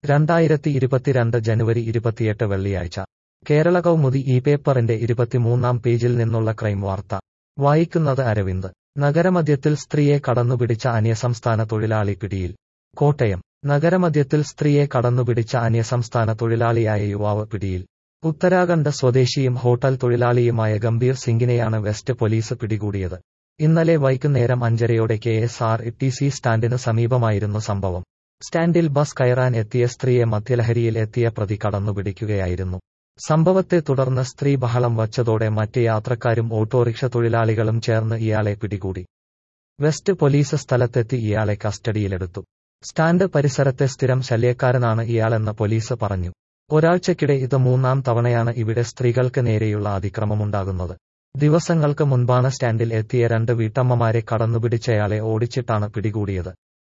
രണ്ടായിരത്തി ഇരുപത്തിരണ്ട് ജനുവരി ഇരുപത്തിയെട്ട് വെള്ളിയാഴ്ച കേരള കൗമുദി ഈ പേപ്പറിന്റെ ഇരുപത്തിമൂന്നാം പേജിൽ നിന്നുള്ള ക്രൈം വാർത്ത വായിക്കുന്നത് അരവിന്ദ് നഗരമധ്യത്തിൽ സ്ത്രീയെ കടന്നുപിടിച്ച അന്യസംസ്ഥാന തൊഴിലാളി പിടിയിൽ കോട്ടയം നഗരമധ്യത്തിൽ സ്ത്രീയെ കടന്നുപിടിച്ച അന്യസംസ്ഥാന തൊഴിലാളിയായ യുവാവ് പിടിയിൽ ഉത്തരാഖണ്ഡ് സ്വദേശിയും ഹോട്ടൽ തൊഴിലാളിയുമായ ഗംഭീർ സിംഗിനെയാണ് വെസ്റ്റ് പോലീസ് പിടികൂടിയത് ഇന്നലെ വൈകുന്നേരം അഞ്ചരയോടെ K S R T C സ്റ്റാൻഡിന് സമീപമായിരുന്നു സംഭവം സ്റ്റാൻഡിൽ ബസ് കയറാൻ എത്തിയ സ്ത്രീയെ മദ്യലഹരിയിൽ എത്തിയ പ്രതി കടന്നുപിടിക്കുകയായിരുന്നു സംഭവത്തെ തുടർന്ന് സ്ത്രീ ബഹളം വച്ചതോടെ മറ്റ് യാത്രക്കാരും ഓട്ടോറിക്ഷ തൊഴിലാളികളും ചേർന്ന് ഇയാളെ പിടികൂടി വെസ്റ്റ് പോലീസ് സ്ഥലത്തെത്തി ഇയാളെ കസ്റ്റഡിയിലെടുത്തു സ്റ്റാൻഡ് പരിസരത്തെ സ്ഥിരം ശല്യക്കാരനാണ് ഇയാളെന്ന് പോലീസ് പറഞ്ഞു ഒരാഴ്ചക്കിടെ ഇത് മൂന്നാം തവണയാണ് ഇവിടെ സ്ത്രീകൾക്ക് നേരെയുള്ള അതിക്രമമുണ്ടാകുന്നത് ദിവസങ്ങൾക്ക് മുൻപാണ് സ്റ്റാൻഡിൽ എത്തിയ രണ്ട് വീട്ടമ്മമാരെ കടന്നുപിടിച്ചയാളെ ഓടിച്ചിട്ടാണ് പിടികൂടിയത്